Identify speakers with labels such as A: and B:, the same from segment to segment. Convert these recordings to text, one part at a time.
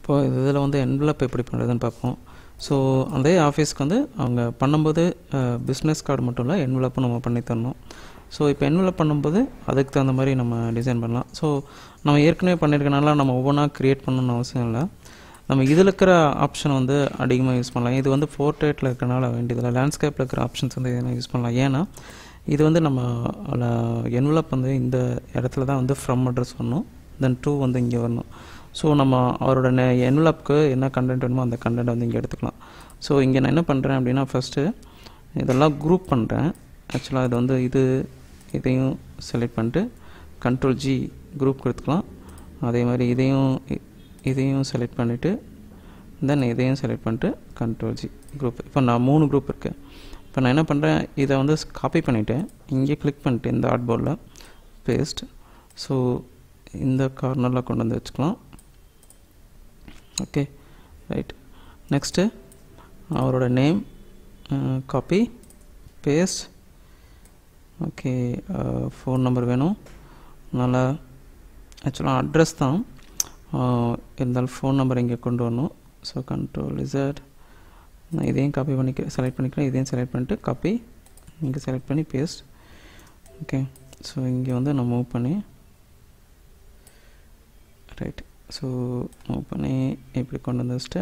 A: இப்போது இதில் வந்து என்வலப் எப்படி பண்ணுறதுன்னு பார்ப்போம் ஸோ அதே ஆஃபீஸ்க்கு வந்து அவங்க பண்ணும்போது பிஸ்னஸ் கார்டு மட்டும் இல்லை என்வலப்பும் நம்ம பண்ணி தரணும் ஸோ இப்போ என்வலப் பண்ணும்போது அதுக்கு தகுந்த மாதிரி நம்ம டிசைன் பண்ணலாம் ஸோ நம்ம ஏற்கனவே பண்ணியிருக்கனால நம்ம ஒவ்வொன்றா க்ரியேட் பண்ணணும்னு அவசியம் இல்லை நம்ம இதில் இருக்கிற ஆப்ஷன் வந்து அதிகமாக யூஸ் பண்ணலாம் இது வந்து ஃபோர்டேட்டில் இருக்கிறனால வேண்டியதில்லை லேண்ட்ஸ்கேப்பில் இருக்கிற ஆப்ஷன்ஸ் வந்து இதெல்லாம் யூஸ் பண்ணலாம் ஏன்னா இது வந்து நம்ம என்வலப் வந்து இந்த இடத்துல தான் வந்து ஃப்ரம் அட்ரஸ் வரணும் தென் டூ வந்து இங்கே வரணும் ஸோ நம்ம அவரோட என்வலப்க்கு என்ன கண்டென்ட் வேணுமோ அந்த கண்டென்ட் வந்து இங்கே எடுத்துக்கலாம் ஸோ இங்கே நான் என்ன பண்ணுறேன் அப்படின்னா ஃபஸ்ட்டு இதெல்லாம் குரூப் பண்ணுறேன் ஆக்சுவலாக இது வந்து இது இதையும் செலக்ட் பண்ணிட்டு கண்ட்ரோல் ஜி குரூப் கொடுத்துக்கலாம் அதே மாதிரி இதையும் இ- இதையும் செலக்ட் பண்ணிவிட்டு தென் இதையும் செலக்ட் பண்ணிட்டு கண்ட்ரோல் ஜி குரூப் இப்போ நான் மூணு குரூப் இருக்குது இப்போ நான் என்ன பண்ணுறேன் இதை வந்து காப்பி பண்ணிவிட்டு இங்கே கிளிக் பண்ணிட்டு இந்த ஆர்ட் போர்டில் பேஸ்ட் ஸோ இந்த கார்னரில் கொண்டு வந்து வச்சுக்கலாம் ஓகே ரைட் நெக்ஸ்ட்டு அவரோட name copy paste okay phone number வேணும் நல்லா ஆக்சுவலாக அட்ரஸ் தான் அஹ், இருந்தாலும் ஃபோன் நம்பர் இங்கே கொண்டு வரணும் ஸோ கண்ட்ரோல் இசட் நான் இதையும் காப்பி பண்ணிக்க செலக்ட் பண்ணிக்கிறேன் இதையும் செலக்ட் பண்ணிட்டு காப்பி இங்கே செலக்ட் பண்ணி பேஸ்ட் ஓகே ஸோ இங்கே வந்து நான் மூவ் பண்ணி ரைட் ஸோ மூவ் பண்ணி இப்படி கொண்டு வந்து வச்சுட்டு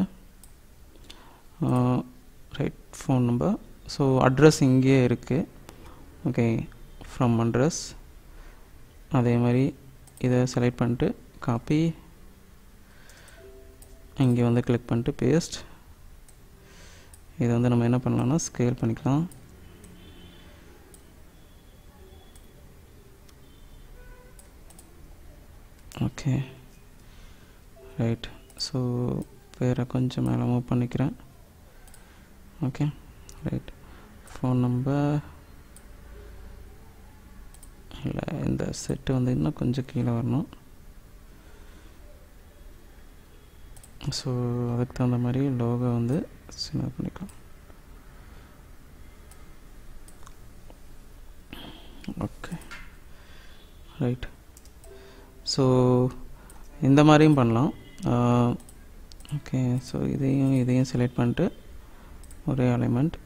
A: right phone number so address இங்கேயே இருக்குது ஓகே ஃப்ரம் அட்ரஸ் அதே மாதிரி இதை செலக்ட் பண்ணிட்டு காப்பி இங்கே வந்து கிளிக் பண்ணிட்டு பேஸ்ட் இதை வந்து நம்ம என்ன பண்ணலாம்னா ஸ்கேல் பண்ணிக்கலாம் ஓகே ரைட் ஸோ பேரை கொஞ்சம் மேலே மூவ் பண்ணிக்கிறேன் ஓகே ரைட் ஃபோன் நம்பர் இல்லை இந்த செட்டு வந்து இன்னும் கொஞ்சம் கீழே வரணும் ஸோ அதுக்கு தகுந்த மாதிரி லோகோ வந்து சின்ன பண்ணிக்கலாம் ஓகே ரைட் ஸோ இந்த மாதிரியும் பண்ணலாம் ஓகே ஸோ இதையும் இதையும் செலக்ட் பண்ணிட்டு ஒரே அலைன்மெண்ட்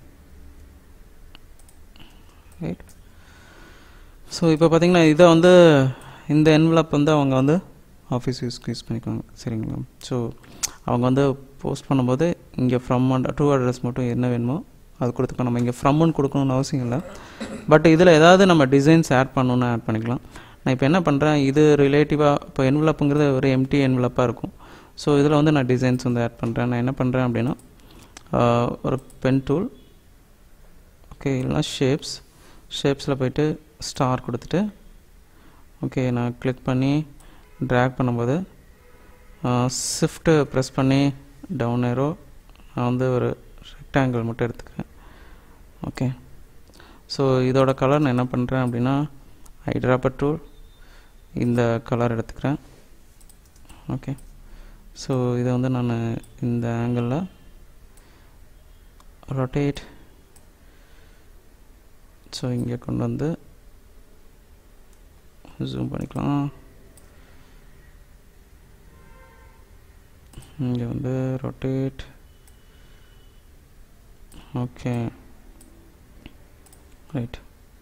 A: ரைட் ஸோ இப்போ பார்த்தீங்கன்னா இதை வந்து இந்த என்வலப் வந்து அவங்க வந்து ஆஃபீஸ் யூஸ்க்கு யூஸ் பண்ணிக்குவாங்க சரிங்களா ஸோ அவங்க வந்து போஸ்ட் பண்ணும்போது இங்கே ஃப்ரம் அண்ட் டூ அட்ரஸ் மட்டும் என்ன வேணுமோ அது கொடுத்துக்கலாம் நம்ம இங்கே ஃப்ரம்னு கொடுக்கணும்னு அவசியம் இல்லை பட் இதில் ஏதாவது நம்ம டிசைன்ஸ் ஆட் பண்ணணும்னு ஆட் பண்ணிக்கலாம் நான் இப்போ என்ன பண்ணுறேன் இது ரிலேட்டிவாக இப்போ என்வலப்புங்கிறது ஒரு எம்டி என்வலப்பாக இருக்கும் ஸோ இதில் வந்து நான் டிசைன்ஸ் வந்து ஆட் பண்ணுறேன் நான் என்ன பண்ணுறேன் அப்படின்னா ஆஹ், ஒரு பென் டூல் ஓகே இல்லைனா ஷேப்ஸ் ஷேப்ஸில் போயிட்டு ஸ்டார் கொடுத்துட்டு ஓகே நான் கிளிக் பண்ணி ட்ராக் பண்ணும்போது ஷிஃப்ட்டு ப்ரெஸ் பண்ணி டவுன் ஏரோ நான் வந்து ஒரு ரெக்டாங்கிள் மட்டும் எடுத்துக்கிறேன் ஓகே ஸோ இதோட கலர் நான் என்ன பண்ணுறேன் அப்படின்னா ஹைட்ராப்பர் டூல் இந்த கலர் எடுத்துக்கிறேன் ஓகே ஸோ இதை வந்து நான் இந்த ஆங்கிளில் ரொட்டேட் ஸோ இங்கே கொண்டு வந்து ஜூம் பண்ணிக்கலாம் இங்கே வந்து ரொட்டேட் ஓகே ரைட்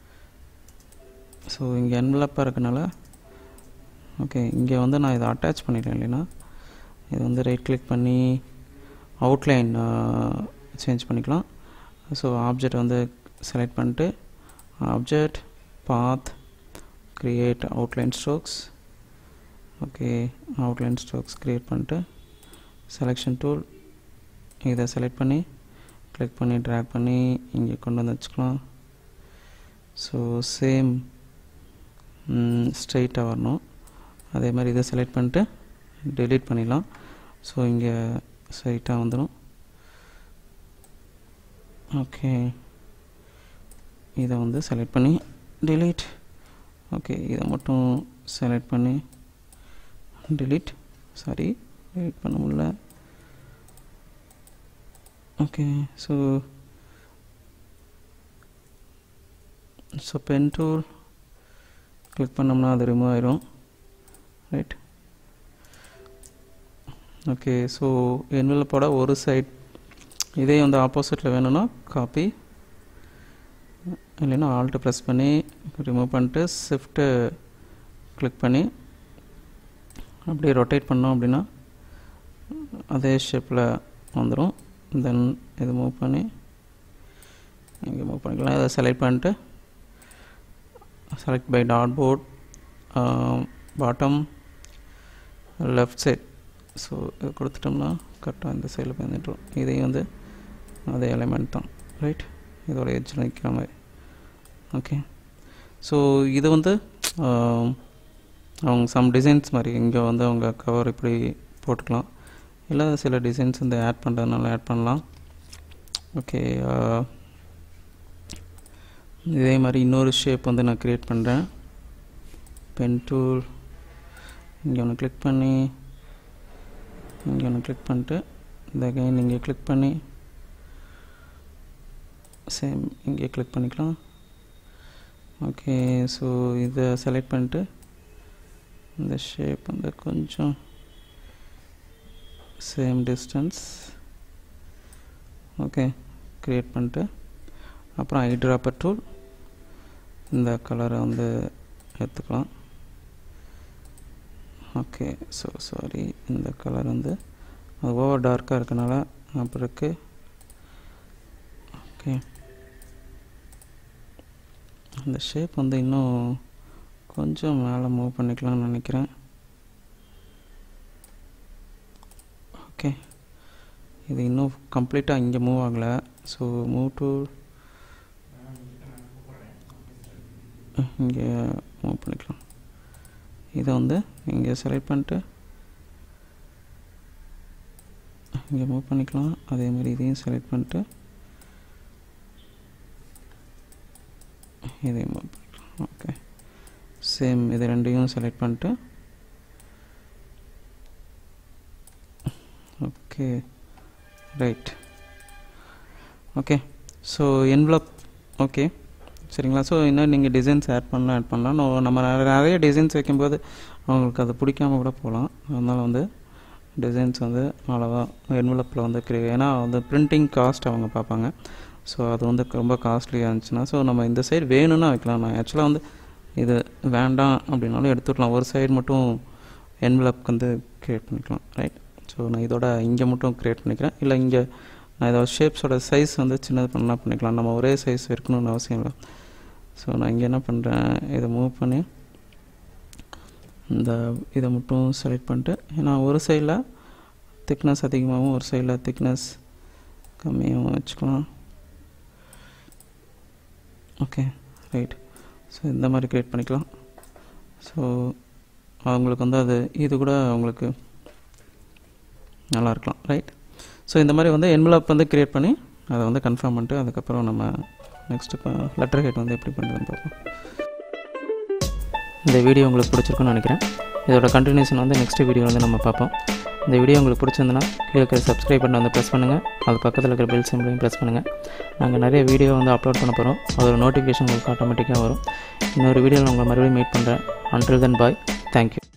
A: ஸோ இங்கே என்வலப்பாக இருக்கனால ஓகே இங்கே வந்து நான் இதை அட்டாச் பண்ணிட்டேன் இல்லைன்னா இது வந்து ரைட் கிளிக் பண்ணி அவுட்லைன் சேஞ்ச் பண்ணிக்கலாம் ஸோ ஆப்ஜெக்ட் வந்து செலக்ட் பண்ணிட்டு object path create outline strokes okay outline strokes create பண்ணிட்டு செலெக்ஷன் டூல் இதை செலக்ட் பண்ணி கிளிக் பண்ணி ட்ராக் பண்ணி இங்கே கொண்டு வந்து வச்சுக்கலாம் ஸோ சேம் ஸ்ட்ரைட்டாக வரணும் அதே மாதிரி இதை செலக்ட் பண்ணிட்டு டெலீட் பண்ணிடலாம் ஸோ இங்கே ஸ்ட்ரைட்டாக வந்துடும் ஓகே இதை வந்து செலக்ட் பண்ணி delete ஓகே இதை மட்டும் செலக்ட் பண்ணி delete சாரி delete பண்ண முடியல okay so so pen tool click பண்ணோம்னா அது ரிமூவ் ஆயிரும் ரைட் ஓகே ஸோ என்வெலப்போட ஒரு சைட் இதே வந்து ஆப்போசிட்டில் வேணும்னா காப்பி இல்லைன்னா ஆல்ட்டு ப்ரெஸ் பண்ணி ரிமூவ் பண்ணிட்டு ஷிஃப்ட்டு கிளிக் பண்ணி அப்படியே ரொட்டேட் பண்ணோம் அப்படின்னா அதே ஷேப்பில் வந்துடும் தென் இது மூவ் பண்ணி இங்கே மூவ் பண்ணிக்கலாம் இதை செலக்ட் பண்ணிட்டு select by dot port bottom left side so இது கொடுத்துட்டோம்னா கரெக்டாக இந்த சைடில் போய் வந்துட்டோம் இதையும் வந்து அதே எலிமெண்ட் தான் ரைட் இதோட எட்ஜ் நிற்கிற மாதிரி ஓகே ஸோ இது வந்து அவங்க சம் டிசைன்ஸ் மாதிரி இங்கே வந்து அவங்க கவர் இப்படி போட்டுக்கலாம் இல்லை சில டிசைன்ஸ் வந்து ஆட் பண்ணுறதுனால ஆட் பண்ணலாம் ஓகே இதே மாதிரி இன்னொரு ஷேப் வந்து நான் க்ரியேட் பண்ணுறேன் பென் டூல் இங்கே ஒன்று கிளிக் பண்ணி இங்கே ஒன்று கிளிக் பண்ணிட்டு இந்த அகைன் இங்கே கிளிக் பண்ணி சேம் இங்கே கிளிக் பண்ணிக்கலாம் ஓகே ஸோ இதை செலக்ட் பண்ணிட்டு இந்த ஷேப் வந்து கொஞ்சம் சேம் டிஸ்டன்ஸ் ஓகே க்ரியேட் பண்ணிட்டு அப்புறம் ஐட்ராப்பர் டூல் இந்த கலரை வந்து எடுத்துக்கலாம் ஓகே ஸோ சாரி இந்த கலர் வந்து அது ஓவர் டார்க்காக இருக்கனால அப்படி இருக்கு ஓகே அந்த ஷேப் வந்து இன்னும் கொஞ்சம் மேலே மூவ் பண்ணிக்கலாம்னு நினைக்கிறேன் ஓகே இது இன்னும் கம்ப்ளீட்டாக இங்கே மூவ் ஆகலை ஸோ மூவ் டு இங்கே மூவ் பண்ணிக்கலாம் இதை வந்து இங்கே செலக்ட் பண்ணிட்டு இங்கே மூவ் பண்ணிக்கலாம் அதே மாதிரி இதையும் செலக்ட் பண்ணிட்டு இதையும் மூவ் பண்ணிக்கலாம் ஓகே சேம் இது ரெண்டையும் செலக்ட் பண்ணிட்டு okay right okay so envelope okay சரிங்களா ஸோ இன்னும் நீங்கள் டிசைன்ஸ் ஆட் பண்ணலாம் ஆட் பண்ணலாம் நோ- நம்ம நிறைய- நிறைய டிசைன்ஸ் வைக்கும்போது அவங்களுக்கு அது பிடிக்காம கூட போகலாம் அதனால் வந்து டிசைன்ஸ் வந்து அவ்வளோவா என்வலப்பில் வந்து கிரி ஏன்னா வந்து பிரிண்டிங் காஸ்ட் அவங்க பார்ப்பாங்க ஸோ அது வந்து ரொம்ப காஸ்ட்லியாக இருந்துச்சுன்னா ஸோ நம்ம இந்த சைடு வேணும்னா வைக்கலாம் நான் ஆக்சுவலாக வந்து இது வேண்டாம் அப்படின்னாலும் எடுத்துக்கலாம் ஒரு சைடு மட்டும் என்வலப்க்கு வந்து க்ரியேட் பண்ணிக்கலாம் ரைட் ஸோ நான் இதோட இங்கே மட்டும் க்ரியேட் பண்ணிக்கிறேன் இல்லை இங்கே நான் இதோட ஷேப்ஸோட சைஸ் வந்து சின்னது பண்ணா பண்ணிக்கலாம் நம்ம ஒரே சைஸ் இருக்கணும்னு அவசியம் இல்லை ஸோ நான் இங்கே என்ன பண்ணுறேன் இதை மூவ் பண்ணி இந்த இதை மட்டும் செலக்ட் பண்ணிட்டு ஏன்னா ஒரு சைடில் திக்னஸ் அதிகமாகவும் ஒரு சைடில் திக்னஸ் கம்மியாகவும் வச்சுக்கலாம் ஓகே ரைட் ஸோ இந்த மாதிரி க்ரியேட் பண்ணிக்கலாம் ஸோ அவங்களுக்கு வந்து அது இது கூட அவங்களுக்கு நல்லா இருக்கலாம் ரைட் ஸோ இந்த மாதிரி வந்து என்வலப் வந்து க்ரியேட் பண்ணி அதை வந்து கன்ஃபார்ம் பண்ணிட்டு அதுக்கப்புறம் நம்ம நெக்ஸ்ட் இப்போ லெட்டர் ஹெட் வந்து எப்படி பண்ணுறதுன்னு பார்ப்போம் இந்த வீடியோ உங்களுக்கு பிடிச்சிருக்குன்னு நினைக்கிறேன் இதோட கண்டினியூஷன் வந்து நெக்ஸ்ட் வீடியோ வந்து நம்ம பார்ப்போம் இந்த வீடியோ உங்களுக்கு பிடிச்சிருந்துன்னா கீழே இருக்கிற சப்ஸ்கிரைப் பண்ண வந்து ப்ரெஸ் பண்ணுங்கள் அது பக்கத்தில் இருக்கிற பெல் சிம்பிளையும் ப்ரெஸ் பண்ணுங்கள் நாங்கள் நிறைய வீடியோ வந்து அப்லோட் பண்ண போகிறோம் அதோட நோட்டிஃபிகேஷன் உங்களுக்கு ஆட்டோமேட்டிக்காக வரும் இன்னொரு வீடியோவில் உங்களை மறுபடியும் மீட் பண்ணுறேன் அன்டில் தென் பாய் தேங்க்யூ